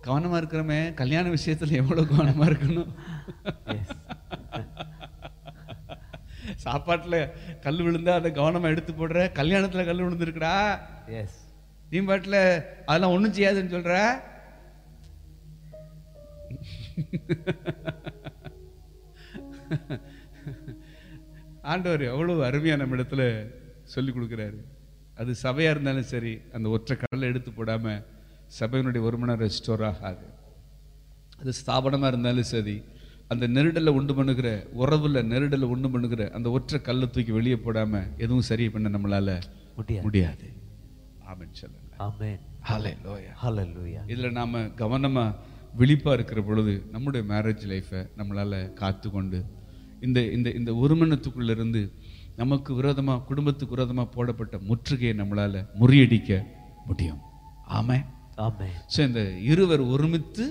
கவனமா இருக்கிறோமே கல்யாண விஷயத்துல எவ்வளவு கவனமா இருக்கணும் Yes. சாப்பாட்டுல கல் விழுந்தா அதை கவனமா எடுத்து போடுற கல்யாணத்துல கல் விழுந்திருக்குடா Yes. நீ பாட்டுல அதெல்லாம் ஒண்ணும் செய்யாதுன்னு சொல்ற ஆண்டவர் எவ்வளவு அருமையா நம்ம இடத்துல சொல்லி கொடுக்குறாரு அது சபையா இருந்தாலும் சரி அந்த ஒற்றை கடலை எடுத்து போடாம சபையினுடைய ஒருமனம் ரெஸ்டோர் ஆகாது அது ஸ்தாபனமா இருந்தாலும் சரி அந்த நெருடலை உண்டு பண்ணுகிற உறவுல நெருடலை உண்டு பண்ணுகிற அந்த ஒற்றை கல்லை தூக்கி வெளியே போடாம எதுவும் சரி பண்ண நம்மளால முடியாது முடியாது ஆமென் சொல்லுங்க Amen. ஹalleluya Hallelujah. இதுல நாம கவனமா விழிப்பா இருக்கிற பொழுது நம்முடைய மேரேஜ் லைஃப்பை நம்மளால காத்து கொண்டு இந்த இந்த இந்த ஒருமனத்துக்குள்ள இருந்து நமக்கு விரோதமா குடும்பத்துக்கு விரோதமா போடப்பட்ட முற்றுகையை நம்மளால முறியடிக்க முடியும் ஆமே Amen. ஸோ இந்த இருவர் ஒருமித்து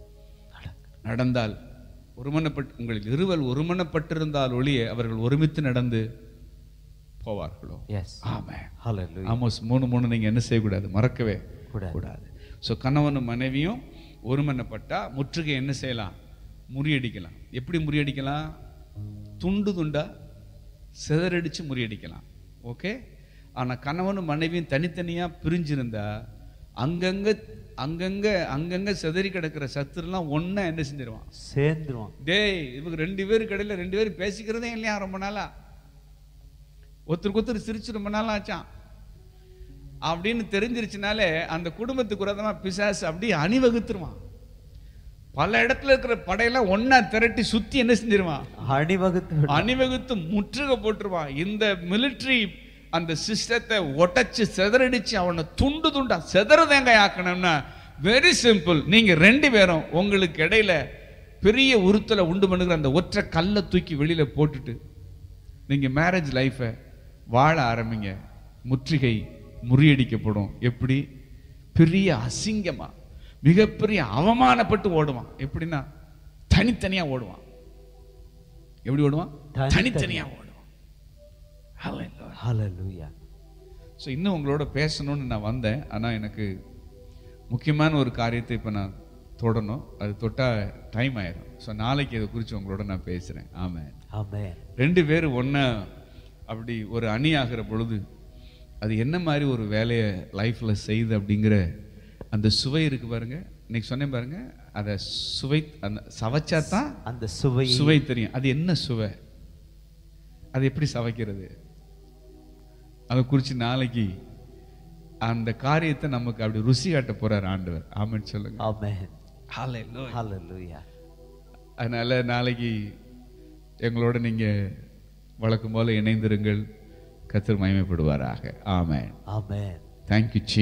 நடந்தால் ஒருமனப்பட்டு உங்களுக்கு இருவர் ஒருமனப்பட்டிருந்தால் ஒழிய அவர்கள் ஒருமித்து நடந்து போவார்களோ Yes. ஆமே Hallelujah. ஆமோஸ் மூணு மூணு நீங்க என்ன செய்யக்கூடாது மறக்கவே கூடாது. கூடாது ஸோ கணவனும் மனைவியும் ஒருமனப்பட்டா முற்றுகை என்ன செய்யலாம் முறியடிக்கலாம் எப்படி முறியடிக்கலாம் துண்டு துண்டா சிதறடிச்சு முறியடிக்கலாம் ஓகே ஆனா கணவனும் மனைவியும் தனித்தனியா பிரிஞ்சிருந்தா அங்கங்க அங்கங்க அங்கங்க சிதறி கிடக்கிற சத்துருலாம் ஒண்ணா என்ன செஞ்சிருவான் சேர்ந்துருவான் டேய் இவங்க ரெண்டு பேரும் கடையில் ரெண்டு பேரும் பேசிக்கிறதே இல்லையா ரொம்ப நாளா ஒருத்தருக்கு ஒருத்தர் சிரிச்சு ரொம்ப நாள் ஆச்சான் அப்படின்னு தெரிஞ்சிருச்சுனாலே அந்த குடும்பத்துக்கு விரோதமா பிசாசு அப்படியே அணிவகுத்துருவான் பல இடத்துல இருக்கிற படையெல்லாம் ஒண்ணா திரட்டி சுத்தி என்ன செஞ்சிருவான் அணிவகுத்து விடு. அணிவகுத்து முற்றுகை போட்டுருவான் இந்த மிலிட்டரி அந்த சிஸ்டத்தை ஒட்டச்சு செதறடிச்சு அவனை துண்டு துண்டா செதறதேங்க ஆக்கணும்னா வெரி சிம்பிள் நீங்க ரெண்டு பேரும் உங்களுக்கு இடையில பெரிய உறுத்தலை உண்டு பண்ணுகிற அந்த ஒற்றை கல்லை தூக்கி வெளியில போட்டுட்டு நீங்க மேரேஜ் லைஃபை வாழ ஆரம்பிங்க முற்றுகை முறியடிக்கப்படும் எப்படி பெரிய அசிங்கமா மிகப்பெரிய அவமானப்பட்டு ஓடுவான் எப்படின்னா தனித்தனியா ஓடுவான் எப்படி ஓடுவான் தனித்தனியா. தனித்தனியா ஓடுவான் Hallelujah. Hallelujah. ஸோ இன்னும் உங்களோட பேசணும்னு நான் வந்தேன் ஆனால் எனக்கு முக்கியமான ஒரு காரியத்தை இப்போ நான் தொடணும் அது தொட்டால் டைம் ஆயிரும் ஸோ நாளைக்கு இதை குறித்து உங்களோட நான் பேசுகிறேன் ஆமாம் Amen. ரெண்டு பேர் ஒன்றா அப்படி ஒரு அணி ஆகிற பொழுது அது என்ன மாதிரி ஒரு வேலையை லைஃப்பில் செய்யுது அப்படிங்கிற அந்த சுவை இருக்கு பாருங்க இன்னைக்கு சொன்னேன் பாருங்க அதை சுவை அந்த சவைச்சா தான் அந்த சுவை சுவை தெரியும் அது என்ன சுவை அது எப்படி சவைக்கிறது அதை குறித்து நாளைக்கு அந்த காரியத்தை நமக்கு அப்படி ருசி காட்ட போறார் ஆண்டவர் ஆமென்னு சொல்லுங்க Amen. Hallelujah. Hallelujah. அதனால நாளைக்கு எங்களோட நீங்க வழக்கம் போல இணைந்திருங்கள் கத்தர் மகிமைப்படுவாராக ஆமென் Amen. தேங்க்யூ